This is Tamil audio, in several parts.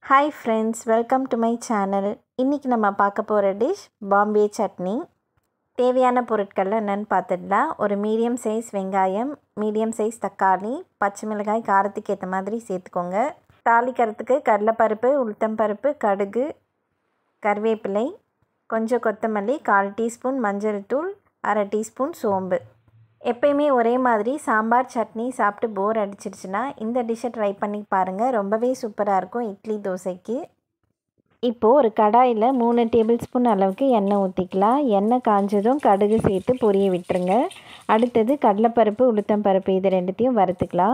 hi friends welcome to my channel இன்றைக்கி நம்ம பார்க்க போகிற டிஷ் பாம்பே சட்னி தேவையான பொருட்கள் என்னென்னு பார்த்துடலாம் ஒரு மீடியம் சைஸ் வெங்காயம் மீடியம் சைஸ் தக்காளி பச்சை மிளகாய் காரத்துக்கு ஏற்ற மாதிரி சேர்த்துக்கோங்க தாளிக்கிறதுக்கு கடலைப்பருப்பு உளுத்தம்பருப்பு கடுகு கருவேப்பிலை கொஞ்சம் கொத்தமல்லி கால் டீஸ்பூன் மஞ்சள் தூள் அரை டீஸ்பூன் சோம்பு எப்பயுமே ஒரே மாதிரி சாம்பார் சட்னி சாப்பிட்டு போர் அடிச்சிருச்சுன்னா இந்த டிஷ்ஷை ட்ரை பண்ணி பாருங்கள் ரொம்பவே சூப்பராக இருக்கும் இட்லி தோசைக்கு இப்போது ஒரு கடாயில் மூணு டேபிள் ஸ்பூன் அளவுக்கு எண்ணெய் ஊற்றிக்கலாம் எண்ணெய் காஞ்சதும் கடுகு சேர்த்து பொரிய விட்டுருங்க அடுத்தது கடலைப்பருப்பு உளுத்தம்பருப்பு இது ரெண்டுத்தையும் வறுத்துக்கலாம்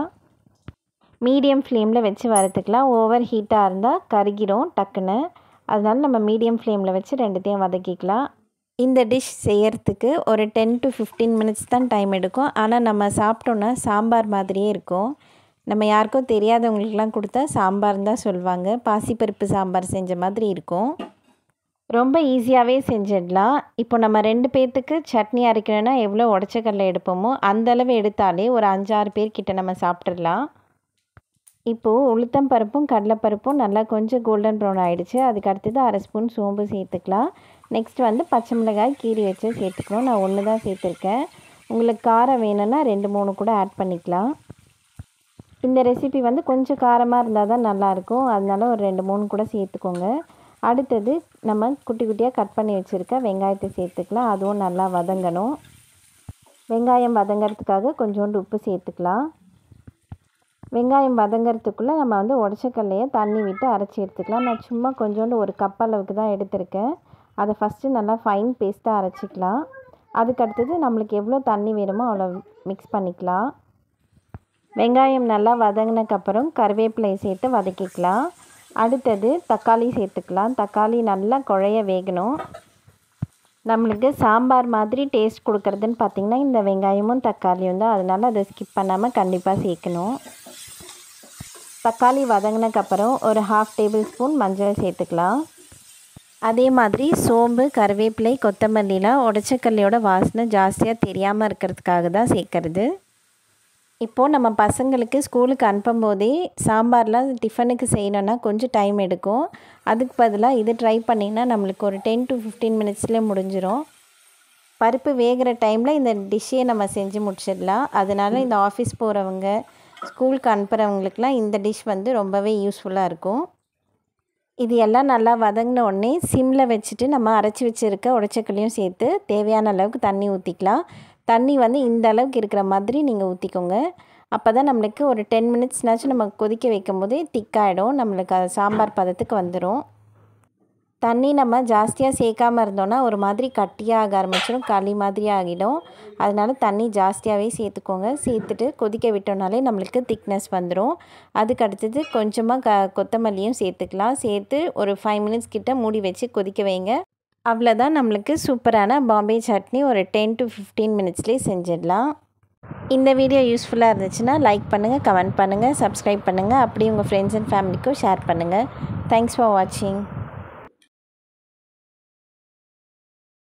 மீடியம் ஃப்ளேமில் வச்சு வறுத்துக்கலாம் ஓவர் ஹீட்டாக இருந்தால் கருகிரும் டக்குன்னு அதனால நம்ம மீடியம் ஃப்ளேமில் வச்சு ரெண்டுத்தையும் வதக்கிக்கலாம் இந்த டிஷ் செய்யறதுக்கு ஒரு டென் டு ஃபிஃப்டீன் மினிட்ஸ் தான் டைம் எடுக்கும் ஆனால் நம்ம சாப்பிட்டோன்னா சாம்பார் மாதிரியே இருக்கும் நம்ம யாருக்கும் தெரியாதவங்களுக்குலாம் கொடுத்தா சாம்பார் தான் சொல்லுவாங்க பாசிப்பருப்பு சாம்பார் செஞ்ச மாதிரி இருக்கும் ரொம்ப ஈஸியாகவே செஞ்சிடலாம் இப்போ நம்ம ரெண்டு பேர்த்துக்கு சட்னி அரைக்கணும்னா எவ்வளோ உடச்சக்கடலை எடுப்போமோ அந்தளவு எடுத்தாலே ஒரு அஞ்சாறு பேர்கிட்ட நம்ம சாப்பிட்றலாம் இப்போது உளுத்தம் பருப்பும் கடலைப்பருப்பும் நல்லா கொஞ்சம் கோல்டன் ப்ரௌன் ஆகிடுச்சு அதுக்கு அடுத்தது அரை ஸ்பூன் சோம்பு சேர்த்துக்கலாம் நெக்ஸ்ட் வந்து பச்சை மிளகாய் கீரி வச்சு சேர்த்துக்கணும் நான் ஒன்று தான் சேர்த்துருக்கேன் உங்களுக்கு காரம் வேணும்னா ரெண்டு மூணு கூட ஆட் பண்ணிக்கலாம் இந்த ரெசிபி வந்து கொஞ்சம் காரமாக இருந்தால் தான் நல்லாயிருக்கும் அதனால ஒரு ரெண்டு மூணு கூட சேர்த்துக்கோங்க அடுத்தது நம்ம குட்டி குட்டியாக கட் பண்ணி வச்சுருக்க வெங்காயத்தை சேர்த்துக்கலாம் அதுவும் நல்லா வதங்கணும் வெங்காயம் வதங்கிறதுக்காக கொஞ்சோண்டு உப்பு சேர்த்துக்கலாம் வெங்காயம் வதங்கிறதுக்குள்ளே நம்ம வந்து உடச்சக்கல்லையை தண்ணி விட்டு அரைச்சி எடுத்துக்கலாம் நான் சும்மா கொஞ்சோண்டு ஒரு கப் அளவுக்கு தான் எடுத்திருக்கேன் அதை ஃபஸ்ட்டு நல்லா ஃபைன் பேஸ்ட்டாக அரைச்சிக்கலாம் அதுக்கு அடுத்தது நம்மளுக்கு எவ்வளோ தண்ணி வேணுமோ அவ்வளோ மிக்ஸ் பண்ணிக்கலாம் வெங்காயம் நல்லா வதங்கினக்கப்புறம் கருவேப்பிலையை சேர்த்து வதக்கிக்கலாம் அடுத்தது தக்காளி சேர்த்துக்கலாம் தக்காளி நல்லா குழைய வேகணும் நம்மளுக்கு சாம்பார் மாதிரி டேஸ்ட் கொடுக்குறதுன்னு பார்த்திங்கன்னா இந்த வெங்காயமும் தக்காளியும் தான் அதனால் அதை ஸ்கிப் பண்ணாமல் கண்டிப்பாக சேர்க்கணும் தக்காளி வதங்கினக்கப்புறம் ஒரு ஹாஃப் டேபிள் ஸ்பூன் மஞ்சள் சேர்த்துக்கலாம் அதே மாதிரி சோம்பு கருவேப்பிலை கொத்தமல்லிலாம் உடச்சக்கல்லையோட வாசனை ஜாஸ்தியாக தெரியாமல் இருக்கிறதுக்காக தான் சேர்க்கறது இப்போது நம்ம பசங்களுக்கு ஸ்கூலுக்கு அனுப்பும் போதே சாம்பார்லாம் டிஃபனுக்கு செய்யணுன்னா கொஞ்சம் டைம் எடுக்கும் அதுக்கு பதிலாக இது ட்ரை பண்ணிங்கன்னா நம்மளுக்கு ஒரு டென் டு ஃபிஃப்டீன் மினிட்ஸ்லேயே முடிஞ்சிடும் பருப்பு வேகிற டைமில் இந்த டிஷ்ஷே நம்ம செஞ்சு முடிச்சிடலாம் அதனால் இந்த ஆஃபீஸ் போகிறவங்க ஸ்கூலுக்கு அனுப்புகிறவங்களுக்குலாம் இந்த டிஷ் வந்து ரொம்பவே யூஸ்ஃபுல்லாக இருக்கும் இது எல்லாம் நல்லா வதங்கின உடனே சிம்மில் வச்சுட்டு நம்ம அரைச்சி வச்சுருக்க உடச்சக்கல்லையும் சேர்த்து தேவையான அளவுக்கு தண்ணி ஊற்றிக்கலாம் தண்ணி வந்து இந்த அளவுக்கு இருக்கிற மாதிரி நீங்கள் ஊற்றிக்கோங்க அப்போ தான் நம்மளுக்கு ஒரு டென் மினிட்ஸ்னாச்சும் நம்ம கொதிக்க வைக்கும் போதே திக்காகிடும் நம்மளுக்கு அது சாம்பார் பதத்துக்கு வந்துடும் தண்ணி நம்ம ஜாஸ்தியாக சேர்க்காமல் இருந்தோன்னா ஒரு மாதிரி கட்டியாக ஆரம்பிச்சிடும் களி மாதிரி ஆகிடும் அதனால தண்ணி ஜாஸ்தியாகவே சேர்த்துக்கோங்க சேர்த்துட்டு கொதிக்க விட்டோம்னாலே நம்மளுக்கு திக்னஸ் வந்துடும் அதுக்கு அடுத்தது கொஞ்சமாக க கொத்தமல்லியும் சேர்த்துக்கலாம் சேர்த்து ஒரு ஃபைவ் மினிட்ஸ் கிட்ட மூடி வச்சு கொதிக்க வைங்க அவ்வளோதான் நம்மளுக்கு சூப்பரான பாம்பே சட்னி ஒரு டென் டு ஃபிஃப்டீன் மினிட்ஸ்லேயே செஞ்சிடலாம் இந்த வீடியோ யூஸ்ஃபுல்லாக இருந்துச்சுன்னா லைக் பண்ணுங்கள் கமெண்ட் பண்ணுங்கள் சப்ஸ்கிரைப் பண்ணுங்கள் அப்படி உங்கள் ஃப்ரெண்ட்ஸ் அண்ட் ஃபேமிலிக்கும் ஷேர் பண்ணுங்கள் தேங்க்ஸ் ஃபார் வாட்சிங்